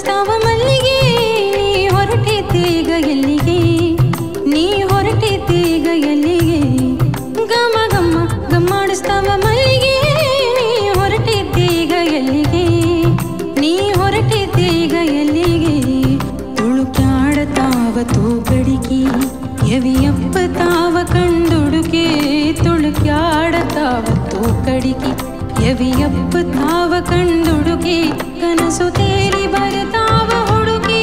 ಗಮ್ಮಾಡಿಸ್ತಾವ ಮಲ್ಲಿಗೆ ನೀ ಹೊರಟಿದ್ದೀಗ ಎಲ್ಲಿಗೆ ನೀ ಹೊರಟಿದ್ದೀಗ ಎಲ್ಲಿಗೆ ಗಮ ಗಮ್ಮ ಗಮ್ಮಾಡಿಸ್ತಾವ ಮಲ್ಲಿಗೆ ನೀ ಹೊರಟಿದ್ದೀಗ ಎಲ್ಲಿಗೆ ನೀ ಹೊರಟಿದ್ದೀಗ ಎಲ್ಲಿಗೆ ತುಳುಕ್ಯಾಡತಾವ ತೂಗಡಿಗೆ ಎವಿಯಪ್ಪ ತಾವ ಕಂಡುಡುಕೆ ತುಳುಕ್ಯಾಡತಾವ ತೂಕಡಿಗೆ ಎವಿಯಪ್ಪ ತಾವ ಕಂಡುಡುಕೆ ಕನಸು ತೇಲಿ ಬರ್ತಾವ ಹುಡುಗಿ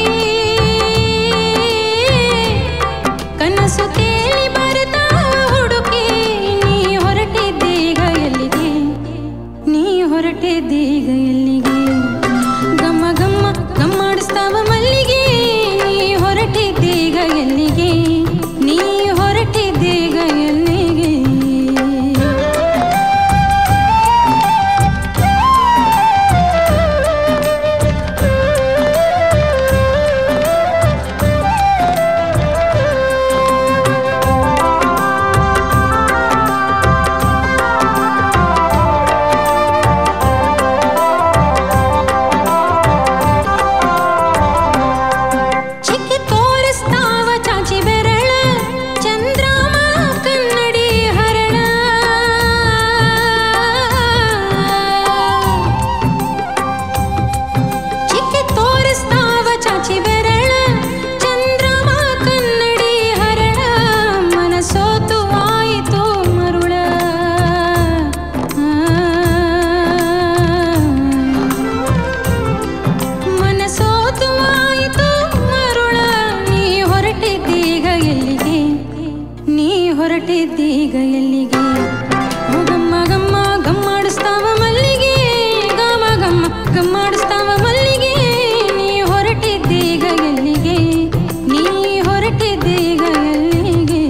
ಕನಸು ತೇಲಿ ಬರ್ತಾವ ಹುಡುಗಿ ನೀ ಹೊರಟಿದ್ದೀಗ ಎಲ್ಲಿಗೆ ನೀ ಹೊರಟಿದ್ದೀಗ ಎಲ್ಲಿಗೆ ಗಮ್ಮ ಗಮ್ಮ ಗಮ್ಮಾಡಿಸ್ತಾವ ಮಲ್ಲಿಗೆ ನೀ ಹೊರಟಿದ್ದೀಗ ಎಲ್ಲಿಗೆ ನೀ ಹೊರಟಿದ್ದೀಗ ಎಲ್ಲಿಗೆ ಚಿಕ್ಕಿ ತೋರಿಸ್ತಾವ ಚಾಚಿ ಬೆರಳ ಚಂದ್ರಮ ಕನ್ನಡಿ ಹರಳ ಚಿಕ್ಕಿ ತೋರಿಸ್ತಾವ ಚಾಚಿ ಬೆರಳ ಚಂದ್ರಮ ಕನ್ನಡಿ ಹರಳ ಮನಸೋತು ಆಯಿತು ಮರುಳ ಮನಸೋತು ಆಯಿತು ಮರುಳ ನೀ ಹೊರಟಿದ್ದೀಗ ಎಲ್ಲಿಗೆ ನೀ ಹೊರಟಿದ್ದೀಗ ಎಲ್ಲಿಗೆ ಓ ಗಮ್ಮ ಗಮ್ಮ ಗಮ್ಮಾಡಿಸ್ತಾವ ಮಲ್ಲಿಗೆ ಗಮ ಗಮ್ಮ ಗಮ್ಮಾಡಿಸ್ತಾವ ಮಲ್ಲಿಗೆ ನೀ ಹೊರಟಿದ್ದೀಗ ಎಲ್ಲಿಗೆ ನೀ ಹೊರಟಿದ್ದೀಗ ಎಲ್ಲಿಗೆ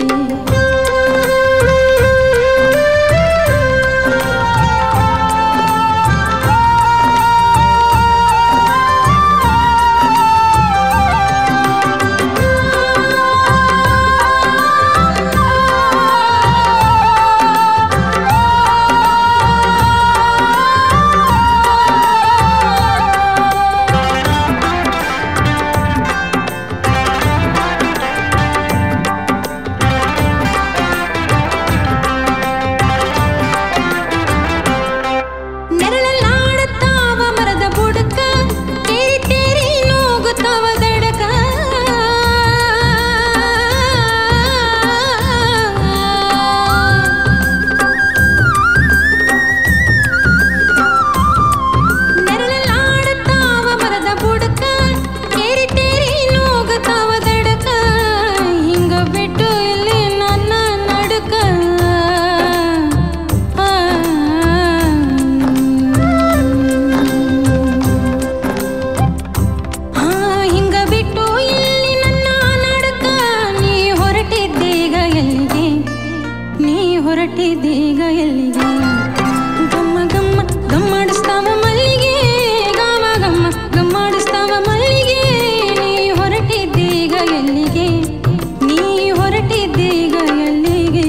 ನೆರಳಲ್ಲಾಡುತ್ತಾವ ಮರದ ಬುಡಕ ತೇರಿ ತೇರಿ ನೋಗುತ್ತಾವ ದಡಕ ನೆರಳಲ್ಲಾಡುತ್ತಾವ ಮರದ ಬುಡಕ ತೇರಿ ತೇರಿ ನೋಗುತ್ತಾವ ದಡಕ ಹಿಂಗ ಬಿಟ್ಟು ಇಲ್ಲಿ ನನ್ನ ನಡುಕ ಆ, ಹಿಂಗ ಬಿಟ್ಟು ಇಲ್ಲಿ ನನ್ನ ನಡುಕ ನೀ ಹೊರಟಿದ್ದೀಗ ಎಲ್ಲಿಗೆ ನೀ ಹೊರಟಿದ್ದೀಗ ಎಲ್ಲಿಗೆ ಗಮ್ಮ ಗಮ್ಮ ಗಮ್ಮಾಡಿಸ್ತಾವ ಮಲ್ಲಿಗೆ ಗಮ ಗಮ್ಮ ಗಮ್ಮಾಡಿಸ್ತಾವ ಮಲ್ಲಿಗೆ ನೀ ಹೊರಟಿದ್ದೀಗ ಎಲ್ಲಿಗೆ ನೀ ಹೊರಟಿದ್ದೀಗ ಎಲ್ಲಿಗೆ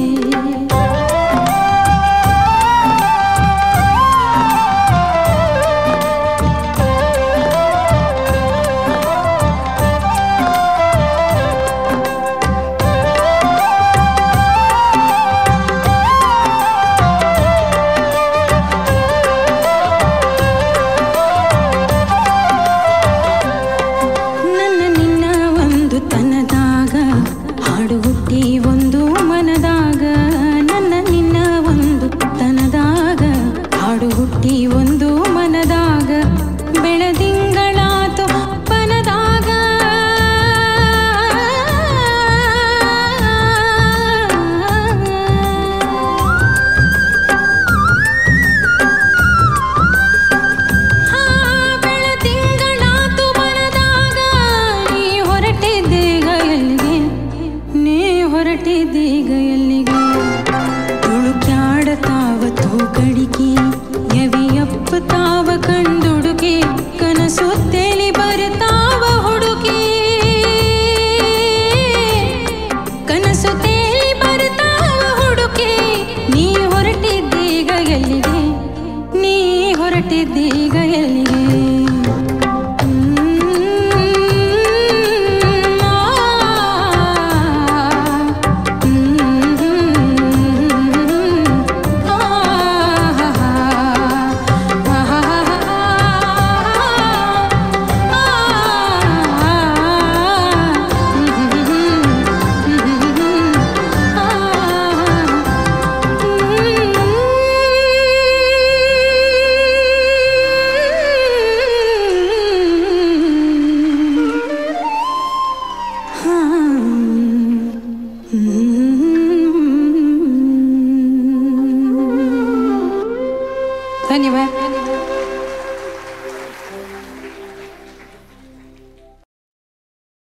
ನನ್ನ ನಿನ್ನ ಒಂದು ತನದಾಗ ಹಾಡು ಹುಟ್ಟಿ ಒಂದು ಮನದಾಗ ನನ್ನ ನಿನ್ನ ಒಂದು ತನದಾಗ ಹಾಡು ಹುಟ್ಟಿ ಒಂದು ಮನದಾಗ ಬೆಳದಿಂಗಳಾತು ಪನದಾಗ ಹಾ ಬೆಳದಿಂಗಳಾತು ಮನದಾಗ ನೀ ಹೊರಟಿದ್ದೀಗ ಎಲ್ಲಿಗೆ ನೀ ಹೊರಟಿದ್ದೀಗ ಎಲ್ಲಿಗೆ ತುಳುಕ್ಯಾಡತಾವ ತೂಗಡಿಗೆ ಎವಿಯಪ್ಪ ತಾವ ಕಂಡುಡುಕೆ ಕನಸು ತೇಲಿ ಬರ್ತಾವ ಹುಡುಗಿ ಕನಸು ತೇಲಿ ಬರ್ತಾವ ಹುಡುಕಿ ನೀ ಹೊರಟಿದ್ದೀಗ ಎಲ್ಲಿಗೆ ನೀ ಹೊರಟಿದ್ದೀಗ ಎಲ್ಲಿಗೆ ಧನ್ಯವಾದ